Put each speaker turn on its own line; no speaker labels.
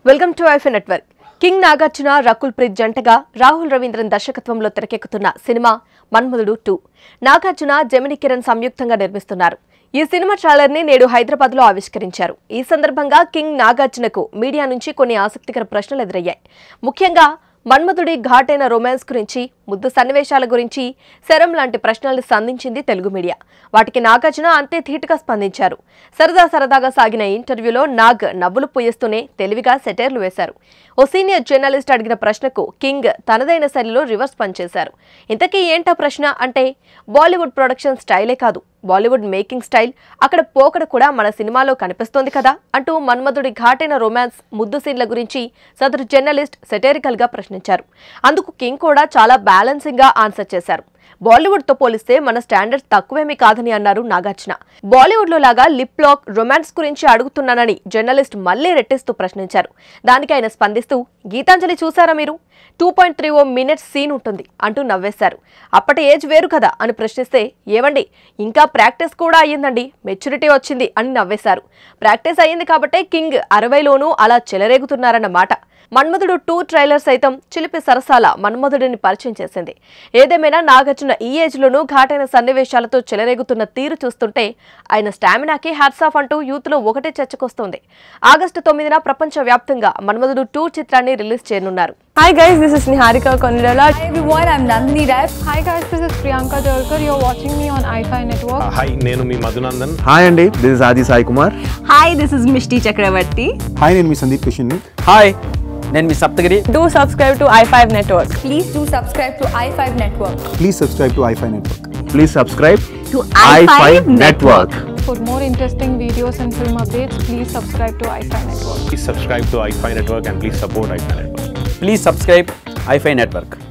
Welcome to iFi network king Nagarjuna Rakul Preet జంటగా రాహుల్ రవీంద్రన్ దర్శకత్వంలో తెరకెక్కుతున్న cinema Manmadhudu two Nagarjuna Gemini Kiran సంయుక్తంగా నిర్మిస్తున్నారు ఈ సినిమా ట్రైలర్ ని నేడు హైదరాబాద్ లో ఆవిష్కరించారు ఈ సందర్భంగా కింగ్ నాగార్జునకు మీడియా నుంచి కొన్ని ఆసక్తికర ప్రశ్నలు ఎదురయ్యాయి ముఖ్యంగా మన్మధుడి ఘాటైన రొమాన్స్ గురించి ముద్దు సన్నివేశాల గురించి శరం లాంటి ప్రశ్నల్ని సంధించింది తెలుగు మీడియా వాటికి నాగార్జున అంతే ధీటుగా స్పందించారు సరదా సరదాగా సాగిన ఇంటర్వ్యూలో నాగ్ నవ్వులు పూయిస్తూనే తెలివిగా సెటైర్లు వేశారు ఓ సీనియర్ జర్నలిస్ట్ అడిగిన ప్రశ్నకు కింగ్ తనదైన శైలిలో రివర్స్ పనిచేశారు ఇంతకీ ఏంటా ప్రశ్న అంటే బాలీవుడ్ ప్రొడక్షన్ స్టైలే కాదు బాలీవుడ్ మేకింగ్ స్టైల్ అక్కడ పోకడ కూడా మన సినిమాలో కనిపిస్తోంది కదా అంటూ మన్మధుడి ఘాటైన రొమాన్స్ ముద్దు సీన్ల గురించి సదరు జర్నలిస్ట్ సెటైరికల్ గా ప్రశ్నించారు అందుకు కింగ్ కూడా చాలా బ్యాలెన్సింగ్ గా ఆన్సర్ చేశారు బాలీవుడ్ తో పోలిస్తే మన స్టాండర్డ్స్ తక్కువేమీ కాదని అన్నారు నాగార్జున బాలీవుడ్ లో లాగా లిప్ లాక్ రొమాన్స్ గురించి అడుగుతున్నానని జర్నలిస్ట్ మళ్లీ రెట్టిస్తూ ప్రశ్నించారు దానికి ఆయన స్పందిస్తూ గీతాంజలి చూసారా మీరు two point three oh minutes scene ఉంటుంది అంటూ నవ్వేశారు అప్పటి ఏజ్ వేరు కదా అని ప్రశ్నిస్తే ఏవండి ఇంకా ప్రాక్టీస్ కూడా అయ్యిందండి మెచ్యూరిటీ వచ్చింది అని నవ్వేశారు ప్రాక్టీస్ అయ్యింది కాబట్టే కింగ్ అరవైలోనూ అలా చెలరేగుతున్నారన్న మాట మన్మధుడు టూ ట్రైలర్ సైతం చిలిపి సరసాల మన్మధుడిని పరిచయం చేసింది ఏదేమైనా నాగార్జున ఈ ఏజ్ లోనూ ఘాటైన సన్నివేశాలతో చెలరేగుతున్న తీరు చూస్తుంటే ఆయన స్టామినాకి హ్యాట్స్ ఆఫ్ అంటూ యూత్ లో ఒకటే చర్చకొస్తోంది ఆగస్టు తొమ్మిదిన ప్రపంచ వ్యాప్తంగా మన్మధుడు టూ చిత్రాన్ని రిలీజ్ చేయనున్నారు
Hi guys, this is Niharika Konirala.
Hi everyone, I'm Nandini Rai.
Hi guys, this is Priyanka Jalkar. You're watching me on iFi Network.
Hi నేను మీ మధునందన్
హాయ్ అండి this is Aadi Sai Kumar
Hi, this is Mishti Chakravarti.
Hi నేను మీ Sundeep Kishan
hi నేను మీ Saptagiri
Do subscribe to i5 Network.
Please do subscribe to i5 Network.
Please subscribe to iFi network
please subscribe
To
i5 network
For more interesting videos and film updates, please subscribe to iFi Network.
Please subscribe to iFi network and please support iFi network
please subscribe iFi network